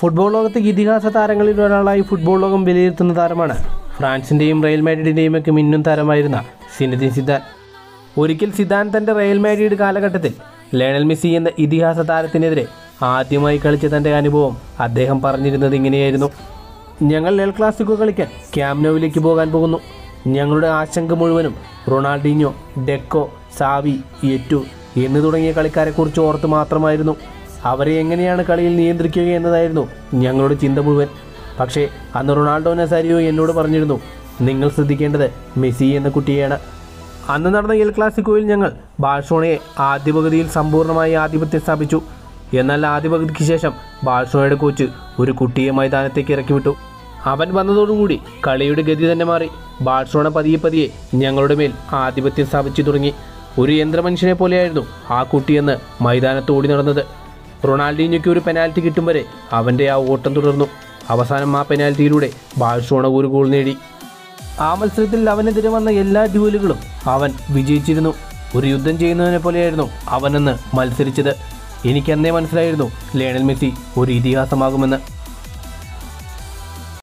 football ലോകത്ത് ഇതിഹാസ താരങ്ങളിൽ ഒരാളായി ഫുട്ബോൾ ലോകം വിലയിരുത്തുന്ന താരമാണ് ഫ്രാൻസിൻ്റെയും റയൽ മാഡ്രിഡിൻ്റെയും ഒക്കെ മിന്നും താരമായിരുന്ന സിനദിൻ സിദാൻ ഒരിക്കൽ സിദാൻ തൻ്റെ റയൽ മാഡ്രിഡ് കാലഘട്ടത്തിൽ ലയണൽ മെസ്സി എന്ന ഇതിഹാസ താരത്തിനെതിരെ ആദ്യമായി കളിച്ച തൻ്റെ അനുഭവം അദ്ദേഹം പറഞ്ഞിരുന്നത് ഇങ്ങനെയായിരുന്നു ഞങ്ങൾ എൽ ക്ലാസിക്കോ കളിക്കാൻ ക്യാമ്നോവിലേക്ക് പോകാൻ പോകുന്നു ഞങ്ങളുടെ ആശങ്ക മുഴുവനും റൊണാൾഡീഞ്ഞോ ഡെക്കോ സാവി എറ്റു എന്ന് തുടങ്ങിയ കളിക്കാരെക്കുറിച്ച് ഓർത്ത് മാത്രമായിരുന്നു അവരെ എങ്ങനെയാണ് കളിയിൽ നിയന്ത്രിക്കുക എന്നതായിരുന്നു ഞങ്ങളുടെ ചിന്ത മുഴുവൻ പക്ഷേ അന്ന് റൊണാൾഡോ നസാരിയോ എന്നോട് പറഞ്ഞിരുന്നു നിങ്ങൾ ശ്രദ്ധിക്കേണ്ടത് മെസ്സി എന്ന കുട്ടിയെയാണ് അന്ന് നടന്ന എൽ ക്ലാസിക്കോയിൽ ഞങ്ങൾ ബാഴ്സോണയെ ആദ്യ പകുതിയിൽ സമ്പൂർണ്ണമായി ആധിപത്യം സ്ഥാപിച്ചു എന്നാൽ ആദ്യ പകുതിക്ക് ശേഷം ബാഴ്സോണയുടെ കോച്ച് ഒരു കുട്ടിയെ മൈതാനത്തേക്ക് ഇറക്കി വിട്ടു അവൻ വന്നതോടുകൂടി കളിയുടെ ഗതി തന്നെ മാറി ബാഴ്സോണ പതിയെ പതിയെ ഞങ്ങളുടെ മേൽ ആധിപത്യം സ്ഥാപിച്ചു തുടങ്ങി ഒരു യന്ത്രമനുഷ്യനെ പോലെയായിരുന്നു ആ കുട്ടിയെന്ന് മൈതാനത്ത് ഓടി നടന്നത് റൊണാൾഡീഞ്ഞയ്ക്ക് ഒരു പെനാൽറ്റി കിട്ടും വരെ അവൻ്റെ ആ ഓട്ടം തുടർന്നു അവസാനം ആ പെനാൽറ്റിയിലൂടെ ബാഴ്സോണ ഒരു ഗോൾ നേടി ആ മത്സരത്തിൽ അവനെതിരെ വന്ന എല്ലാ ഡ്യൂലുകളും അവൻ വിജയിച്ചിരുന്നു ഒരു യുദ്ധം ചെയ്യുന്നതിനെ പോലെയായിരുന്നു അവനെന്ന് മത്സരിച്ചത് എനിക്കന്നേ മനസ്സിലായിരുന്നു ലയണൽ മെസ്സി ഒരു ഇതിഹാസമാകുമെന്ന്